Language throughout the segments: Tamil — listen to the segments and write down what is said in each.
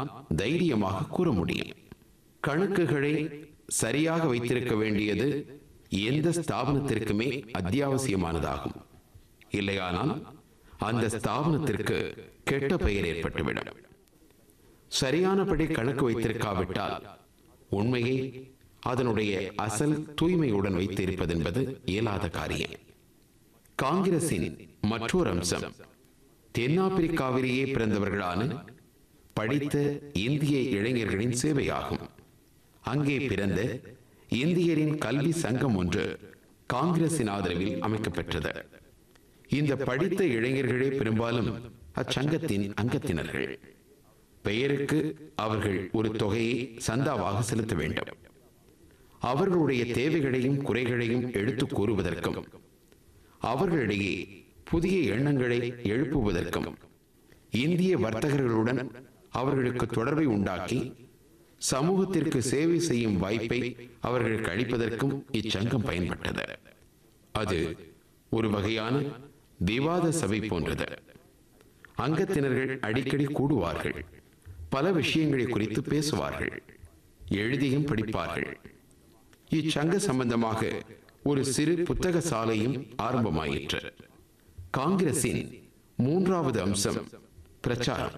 தைரியமாக கூற முடியும் கணக்குகளை சரியாக வைத்திருக்க வேண்டியது எந்த ஸ்தாபனத்திற்குமே அத்தியாவசியமானதாகும் இல்லையானால் அந்த ஸ்தாபனத்திற்கு கெட்ட பெயர் ஏற்பட்டுவிடும் சரியானபடி கணக்கு வைத்திருக்காவிட்டால் உண்மையை அதனுடைய அசல் தூய்மையுடன் வைத்திருப்பது என்பது இயலாத காரியம் காங்கிரசின் மற்றொரு அம்சம் தென்னாப்பிரிக்காவிலேயே பிறந்தவர்களான படித்த இந்திய இளைஞர்களின் சேவையாகும் அங்கே பிறந்த இந்தியரின் கல்வி சங்கம் ஒன்று காங்கிரசின் ஆதரவில் அமைக்கப்பெற்றது இந்த படித்த இளைஞர்களே பெரும்பாலும் அச்சங்கத்தின் அங்கத்தினர்கள் பெயருக்கு அவர்கள் ஒரு தொகையை சந்தாவாக செலுத்த வேண்டும் அவர்களுடைய தேவைகளையும் குறைகளையும் எடுத்துக் கூறுவதற்கும் அவர்களிடையே புதிய எண்ணங்களை எழுப்புவதற்கும் இந்திய வர்த்தகர்களுடன் அவர்களுக்கு தொடர்பை உண்டாக்கி சமூகத்திற்கு சேவை செய்யும் வாய்ப்பை அவர்களுக்கு அளிப்பதற்கும் இச்சங்கம் பயன்பட்டது அது ஒரு வகையான விவாத சபை போன்றது அங்கத்தினர்கள் அடிக்கடி கூடுவார்கள் பல விஷயங்களை குறித்து பேசுவார்கள் எழுதியும் படிப்பார்கள் இச்சங்க சம்பந்தமாக ஒரு சிறு புத்தக சாலையும் ஆரம்பமாயிற்று காங்கிரசின் மூன்றாவது அம்சம் பிரச்சாரம்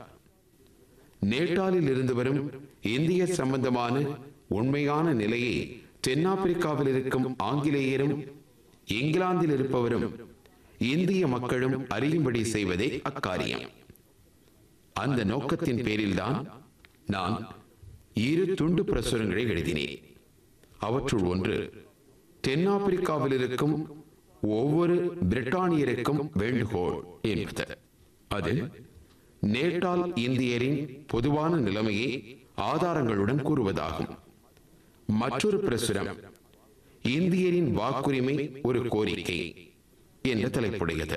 நேட்டாலில் இருந்து வரும் இந்திய சம்பந்தமான உண்மையான நிலையை தென்னாப்பிரிக்காவில் இருக்கும் ஆங்கிலேயரும் இங்கிலாந்தில் இருப்பவரும் இந்திய மக்களும் அறியும்படி செய்வதே அக்காரியம் அந்த நோக்கத்தின் பேரில்தான் நான் இரு துண்டு பிரசுரங்களை எழுதினேன் அவற்றுள் ஒன்று தென்னாப்பிரிக்காவில் இருக்கும் ஒவ்வொரு பிரிட்டானியருக்கும் வேண்டுகோள் என்பது அது நேட்டால் இந்தியரின் பொதுவான நிலைமையை ஆதாரங்களுடன் கூறுவதாகும் மற்றொரு பிரசுரம் இந்தியரின் வாக்குரிமை ஒரு கோரிக்கை என்ற தலைப்புடையது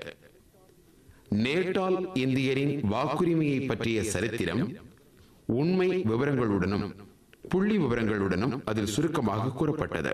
நேட்டால் இந்தியரின் வாக்குரிமையை பற்றிய சரித்திரம் உண்மை விவரங்களுடனும் புள்ளி விவரங்களுடனும் அதில் சுருக்கமாக கூறப்பட்டது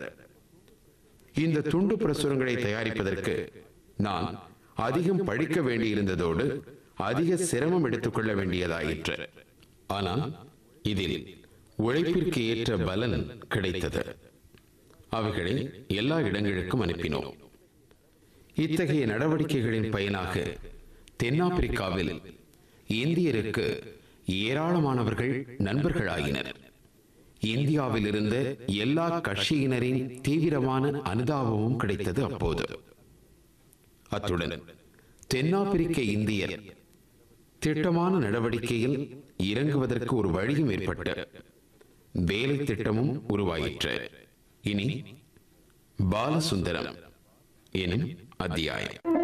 இந்த துண்டு பிரசுரங்களை தயாரிப்பதற்கு நான் அதிகம் படிக்க வேண்டியிருந்ததோடு அதிக சிரமம் எடுத்துக்கொள்ள வேண்டியதாயிற்று ஆனால் இதில் உழைப்பிற்கு ஏற்ற பலன் கிடைத்தது அவைகளை எல்லா இடங்களுக்கும் அனுப்பினோம் இத்தகைய நடவடிக்கைகளின் பயனாக தென்னாப்பிரிக்காவில் இந்தியருக்கு ஏராளமானவர்கள் நண்பர்களாயினர் இந்தியாவில் இருந்த எல்லா கட்சியினரின் தீவிரமான அனுதாபமும் கிடைத்தது அப்போது அத்துடன் தென்னாப்பிரிக்க இந்தியர் திட்டமான நடவடிக்கையில் இறங்குவதற்கு ஒரு வழியும் ஏற்பட்டு வேலை திட்டமும் உருவாயிற்று இனி பாலசுந்தரம் எனும் அத்தியாயம்